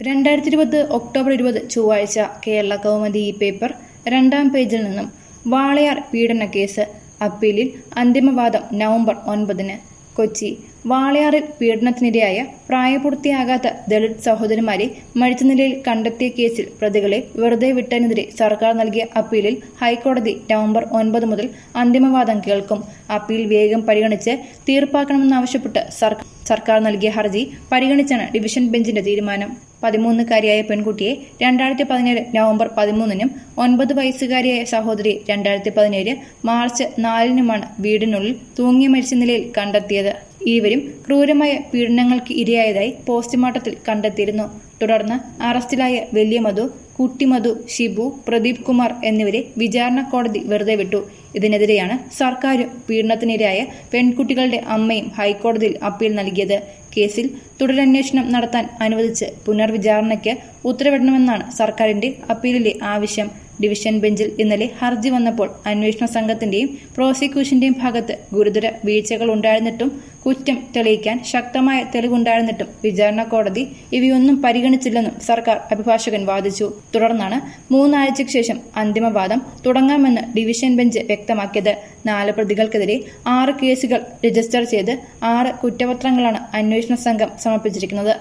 രണ്ടായിരത്തി ഇരുപത് ഒക്ടോബർ ഇരുപത് ചൊവ്വാഴ്ച കേരള കൗമുദി ഈ പേപ്പർ രണ്ടാം പേജിൽ നിന്നും വാളയാർ പീഡന കേസ് അപ്പീലിൽ അന്തിമവാദം നവംബർ ഒൻപതിന് കൊച്ചി വാളയാറിൽ പീഡനത്തിനിരയായ പ്രായപൂർത്തിയാകാത്ത ദളിത് സഹോദരന്മാരെ മരിച്ച നിലയിൽ കണ്ടെത്തിയ കേസിൽ പ്രതികളെ വെറുതെ വിട്ടതിനെതിരെ സർക്കാർ നൽകിയ അപ്പീലിൽ ഹൈക്കോടതി നവംബർ ഒൻപത് മുതൽ അന്തിമവാദം കേൾക്കും അപ്പീൽ വേഗം പരിഗണിച്ച് തീർപ്പാക്കണമെന്നാവശ്യപ്പെട്ട് സർക്കാർ സർക്കാർ നൽകിയ ഹർജി പരിഗണിച്ചാണ് ഡിവിഷൻ ബെഞ്ചിന്റെ തീരുമാനം പതിമൂന്നുകാരിയായ പെൺകുട്ടിയെ രണ്ടായിരത്തി പതിനേഴ് നവംബർ പതിമൂന്നിനും ഒൻപത് വയസ്സുകാരിയായ സഹോദരിയെ രണ്ടായിരത്തി പതിനേഴ് മാർച്ച് നാലിനുമാണ് വീടിനുള്ളിൽ തൂങ്ങി മരിച്ച നിലയിൽ കണ്ടെത്തിയത് ഇരുവരും ക്രൂരമായ പീഡനങ്ങൾക്ക് ഇരയായതായി പോസ്റ്റ്മോർട്ടത്തിൽ കണ്ടെത്തിയിരുന്നു തുടർന്ന് അറസ്റ്റിലായ വലിയ മധു കുട്ടി മധു ഷിബു പ്രദീപ് കുമാർ എന്നിവരെ വിചാരണ കോടതി വെറുതെ വിട്ടു ഇതിനെതിരെയാണ് സർക്കാരും പീഡനത്തിനിരയായ പെൺകുട്ടികളുടെ അമ്മയും ഹൈക്കോടതിയിൽ അപ്പീൽ നൽകിയത് കേസിൽ തുടരന്വേഷണം നടത്താൻ അനുവദിച്ച് പുനർവിചാരണയ്ക്ക് ഉത്തരവിടണമെന്നാണ് സർക്കാരിന്റെ അപ്പീലിലെ ആവശ്യം ഡിവിഷൻ ബെഞ്ചിൽ ഇന്നലെ ഹർജി വന്നപ്പോൾ അന്വേഷണ സംഘത്തിന്റെയും പ്രോസിക്യൂഷന്റെയും ഭാഗത്ത് ഗുരുതര വീഴ്ചകൾ ഉണ്ടായിരുന്നിട്ടും കുറ്റം തെളിയിക്കാൻ ശക്തമായ തെളിവുണ്ടായിരുന്നിട്ടും വിചാരണ കോടതി ഇവയൊന്നും പരിഗണിച്ചില്ലെന്നും സർക്കാർ അഭിഭാഷകൻ വാദിച്ചു തുടർന്നാണ് മൂന്നാഴ്ചയ്ക്ക് ശേഷം അന്തിമവാദം തുടങ്ങാമെന്ന് ഡിവിഷൻ ബെഞ്ച് വ്യക്തമാക്കിയത് നാല് പ്രതികൾക്കെതിരെ ആറ് കേസുകൾ രജിസ്റ്റർ ചെയ്ത് ആറ് കുറ്റപത്രങ്ങളാണ് അന്വേഷണ സംഘം സമർപ്പിച്ചിരിക്കുന്നത്